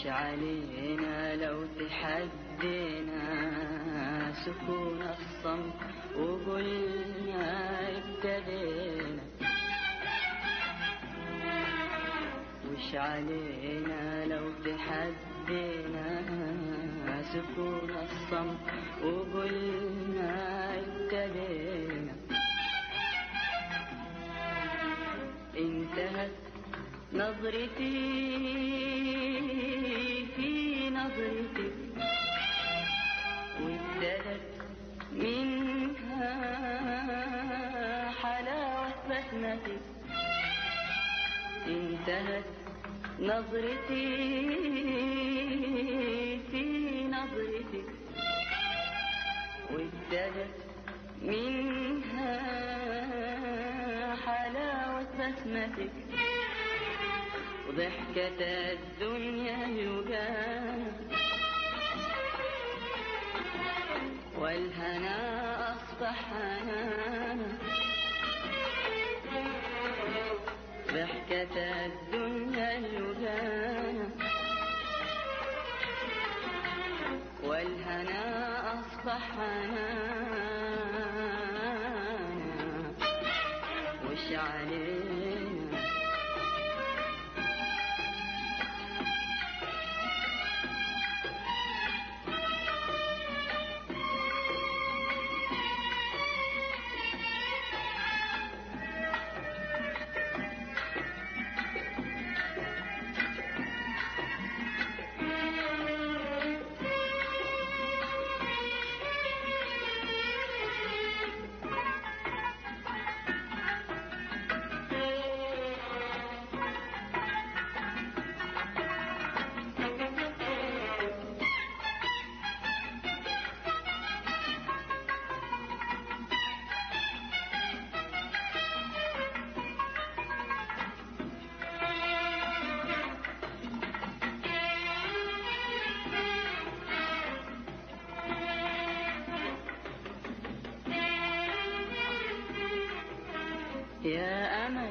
وش علينا لو تحدينا سكون الصمت وقلنا ابتدينا وش علينا لو تحدينا سكون الصمت وقلنا ابتدينا انتهت نظرتي في نظرتك وابتدت منها حلاوة بسمتك انتهت نظرتي في نظرتك وابتدت منها حلاوة بسمتك وضحكة الدنيا يجانا والهنا أصبح هنانا ضحكة الدنيا يجانا والهنا أصبح هنانا وش علينا يا أمل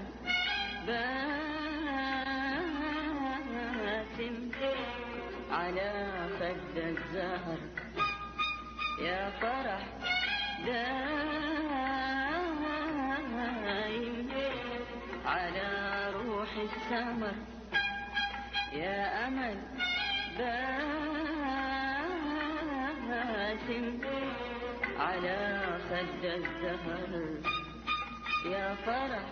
باسم على خد الزهر يا فرح دايم على روح السمر يا أمل باسم على خد الزهر يا فرح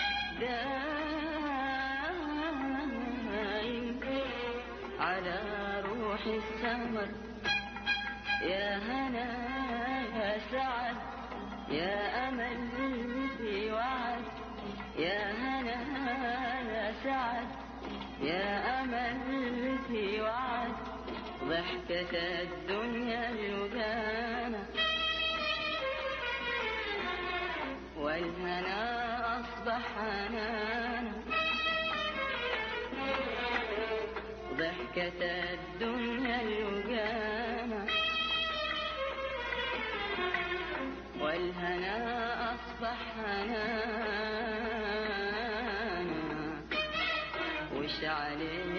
دايم على روح السمر يا هنا يا سعد يا أمل في وعد يا هنا يا سعد يا أمل في وعد ضحكة الدنيا يجانا والهنا أصبح حنانا ضحكة الدنيا يجانا والهنا أصبح حنانا وش علينا